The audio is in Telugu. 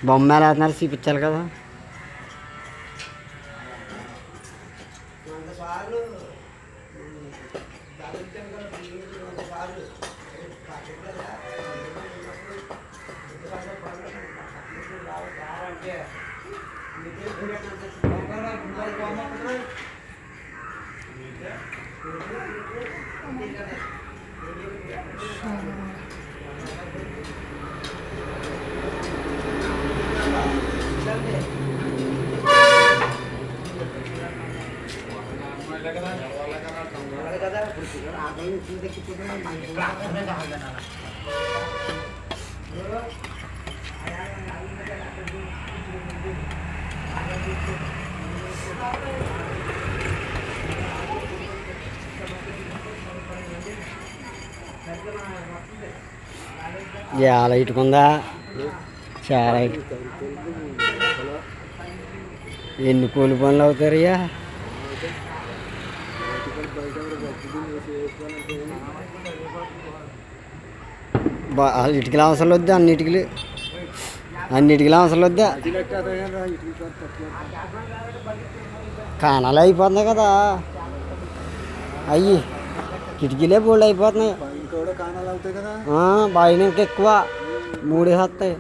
బొమ్మ ఎలా వేస్తున్నారు చూపించాలి కదా చాలా ఇటుకుందా చాలా ఇటు ఎన్ని కూలి పనులు అవుతారయ్యా బా ఇటుకలు అవసరం వద్దా అన్నిటికి అన్నిటికీ అవసరం వద్దా కానాలు అయిపోతుంది కదా అయ్యి కిటికీలే బోల్డ్ అయిపోతున్నాయి ఇంకోటి కానాలు అవుతాయి కదా ఆ, బాగా ఇంకా ఎక్కువ మూడే వస్తాయి